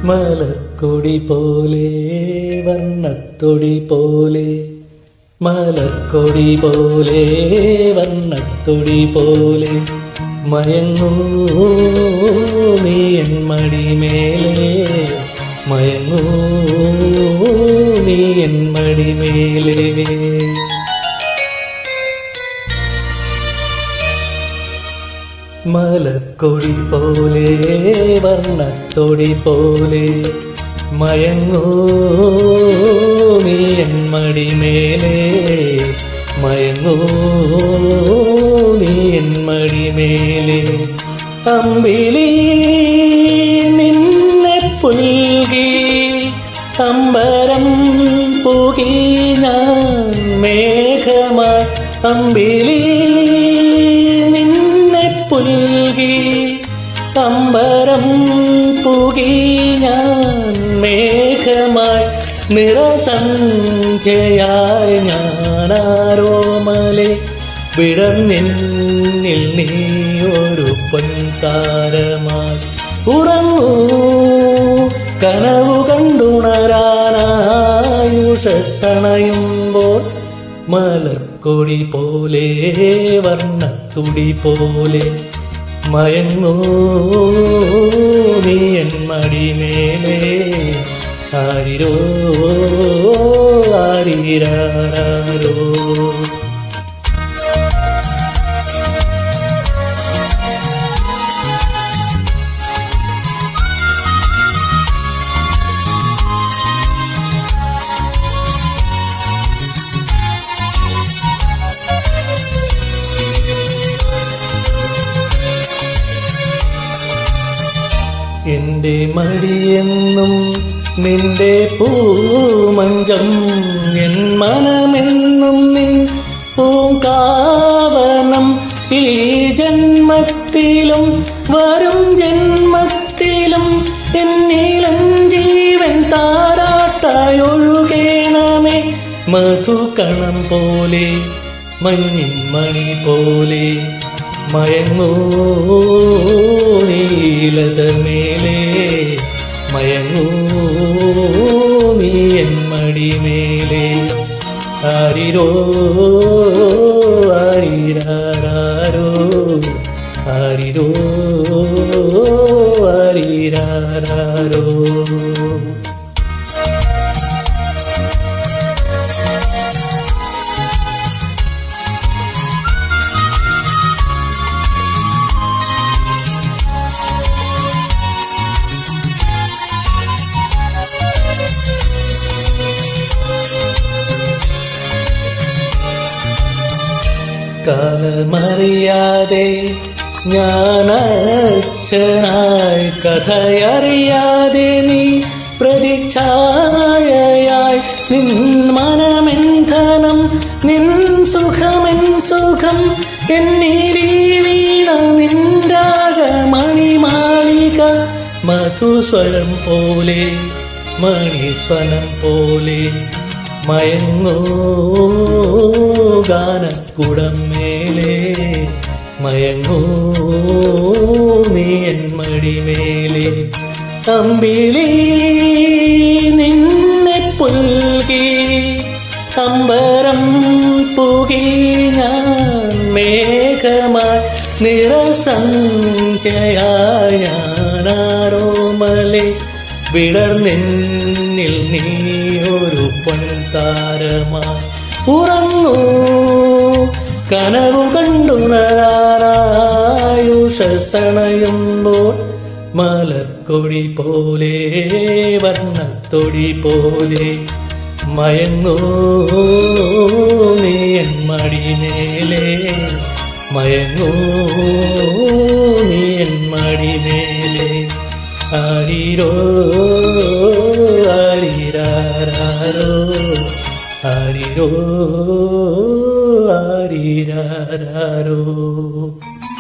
മലർക്കൊടി പോലെ വർണ്ണത്തൊടി പോലെ മലർക്കൊടി പോലെ വർണ്ണത്തൊടി പോലെ മയങ്ങൂ നീ എൻ മടിമേലേ മയങ്ങൂ നീ എൻ മടിമേലേ മലക്കൊടി പോലെ വർണ്ണത്തൊടി പോലെ മയങ്ങൂ നീ എൻ മടിമേലേ മയങ്ങൂ നീ എൻ മടിമേലേ അമ്പിളി നിന്നെ പുൽകി അമ്പരം പുകി ഞാൻ മേഘമായി അമ്പിളി നിന്നെ പുൽകി അമ്പരം പുകി ഞാൻ മേഘമായി നിറസന്ധ്യയായി ഞാനാരോമലെ വിടർന്നിന്നിൽ നീ ഒരു പൊൻതാരമായി ഉറങ്ങൂ കനവു കണ്ടുണരാനായുഷണയുമ്പോൾ മലർക്കൊടി പോലെ വർണ്ണത്തുടി പോലെ മയങ്ങൂ നീ എൻ മടിമേലേ ആരിരോ ആരിരാരോ എന്റെ മടിയെന്നും നിന്റെ പൂമഞ്ചം എൻ മനമെന്നും നിൻ പൂങ്കാവനം ഈ ജന്മത്തിലും വരും ജന്മത്തിലും എന്നിലും ജീവൻ താരാട്ടായി ഒഴുകേണമേ മധുകണം പോലെ മഞ്ഞിൻ മണി പോലെ മയങ്ങൂ നീലത മേലേ മയങ്ങൂ നീ എൻ മടിമേലേ ആരിരോ ആരിരാരോ ആരിരോ ആരിരാരോ കാലമറിയാതെ ഞാൻ അച്ഛനായി കഥയറിയാതെ നീ പ്രതിച്ഛായയായി നിൻ മനമെന്ധനം നിൻ സുഖമെൻ സുഖം എന്നീരീ വീണ നിൻരാഗമണിമാളിക മധുസ്വരം പോലെ മണിസ്വനം പോലെ മയങ്ങൂ ഗാനക്കുടം മേലേ മയങ്ങൂ നീ എൻ മടിമേലേ അമ്പിളി നിന്നെ പുൽകി അമ്പരം പുകി ഞാൻ മേഘമായി നിറസന്ധ്യയായ ഞാനാരോമലെ വിടർന്നിന്നിൽ നീ ഒരു പൊൻതാരമായി ഉറങ്ങൂ കനവു കണ്ടുണരായുഷണയുമ്പോൾ മലർക്കൊടി പോലെ വർണ്ണത്തൊടി പോലെ മയങ്ങൂ നീ എൻ മടിമേലേ മയങ്ങൂ നീ എൻ മടിമേലേ ആരിരോ ആരിരാരോ ആരിരോ ആരിരാരോ